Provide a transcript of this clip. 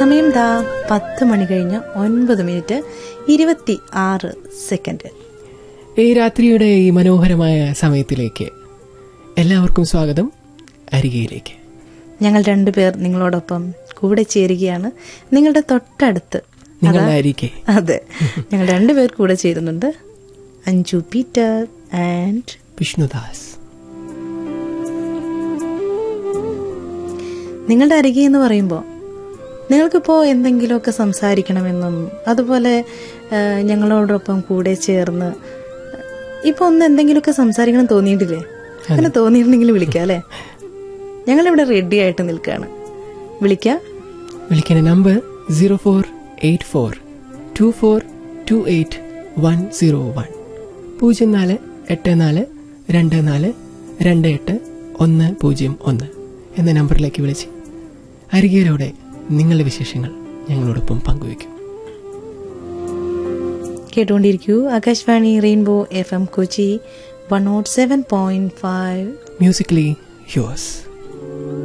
സമയം ദാ പത്ത് മണി കഴിഞ്ഞ് ഒൻപത് മിനിറ്റ് ഇരുപത്തി ആറ് സെക്കൻഡ് ഈ രാത്രിയുടെ ഈ മനോഹരമായ സമയത്തിലേക്ക് എല്ലാവർക്കും സ്വാഗതം അരികയിലേക്ക് ഞങ്ങൾ രണ്ടുപേർ നിങ്ങളോടൊപ്പം കൂടെ ചേരുകയാണ് നിങ്ങളുടെ തൊട്ടടുത്ത് നിങ്ങളുടെ അരികെ അതെ ഞങ്ങൾ രണ്ടുപേർ കൂടെ ചേരുന്നുണ്ട് അഞ്ജു പീറ്റർ ആൻഡ് വിഷ്ണുദാസ് നിങ്ങളുടെ അരികെ എന്ന് പറയുമ്പോൾ നിങ്ങൾക്കിപ്പോൾ എന്തെങ്കിലുമൊക്കെ സംസാരിക്കണമെന്നും അതുപോലെ ആ, ഞങ്ങളോടൊപ്പം കൂടെ ചേർന്ന് ഇപ്പൊ ഒന്ന് എന്തെങ്കിലുമൊക്കെ സംസാരിക്കണം തോന്നിയിട്ടില്ലേ അങ്ങനെ തോന്നിയിട്ടുണ്ടെങ്കിൽ വിളിക്കാം അല്ലേ ഞങ്ങളിവിടെ റെഡി ആയിട്ട് നിൽക്കുകയാണ് വിളിക്കാം വിളിക്കുന്ന number zero four eight four two four two eight one zero one പൂജ്യം നാല് എട്ട് നാല് രണ്ട് നാല് രണ്ട് എട്ട് ഒന്ന് പൂജ്യം ഒന്ന് എന്ന നമ്പറിലേക്ക് വിളിച്ച് അരികയിലൂടെ നിങ്ങളുടെ വിശേഷങ്ങൾ ഞങ്ങളോടൊപ്പം പങ്കുവയ്ക്കും കേട്ടുകൊണ്ടിരിക്കൂ Akashvani rainbow F M Kochi one naught seven point five musically yours